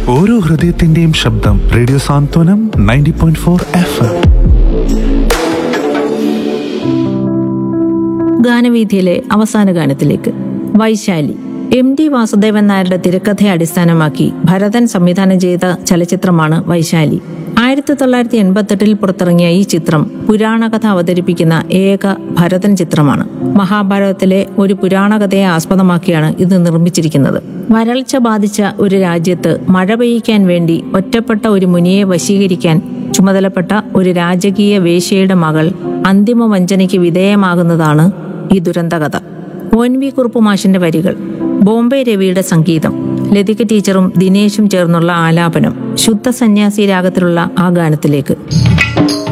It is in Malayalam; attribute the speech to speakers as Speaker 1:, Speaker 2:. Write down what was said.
Speaker 1: ഓരോ ഹൃദയത്തിന്റെയും ശബ്ദം radio Santhwanam ninety point four F M
Speaker 2: ഗാനവീഥിയിലെ അവസാന ഗാനത്തിലേക്ക് വൈശാലി എം ടി വാസുദേവൻ നായരുടെ തിരക്കഥയെ അടിസ്ഥാനമാക്കി ഭരതൻ സംവിധാനം ചെയ്ത ചലച്ചിത്രമാണ് വൈശാലി ആയിരത്തി തൊള്ളായിരത്തി എൺപത്തെട്ടിൽ പുറത്തിറങ്ങിയ ഈ ചിത്രം പുരാണകഥ അവതരിപ്പിക്കുന്ന ഏക ഭരതൻ ചിത്രമാണ് മഹാഭാരതത്തിലെ ഒരു പുരാണകഥയെ ആസ്പദമാക്കിയാണ് ഇത് നിർമ്മിച്ചിരിക്കുന്നത് വരൾച്ച ബാധിച്ച ഒരു രാജ്യത്ത് മഴ പെയ്യിക്കാൻ വേണ്ടി ഒറ്റപ്പെട്ട ഒരു മുനിയെ വശീകരിക്കാൻ ചുമതലപ്പെട്ട ഒരു രാജകീയ വേശ്യയുടെ മകൾ അന്തിമ വഞ്ചനയ്ക്ക് വിധേയമാകുന്നതാണ് ഈ ദുരന്തകഥ ഒ എൻ വി കുറുപ്പ് മാഷിന്റെ വരികൾ ബോംബെ രവിയുടെ സംഗീതം ലതിക ടീച്ചറും ദിനേശും ചേർന്നുള്ള ആലാപനം ശുദ്ധ സന്യാസി രാഗത്തിലുള്ള ആ ഗാനത്തിലേക്ക്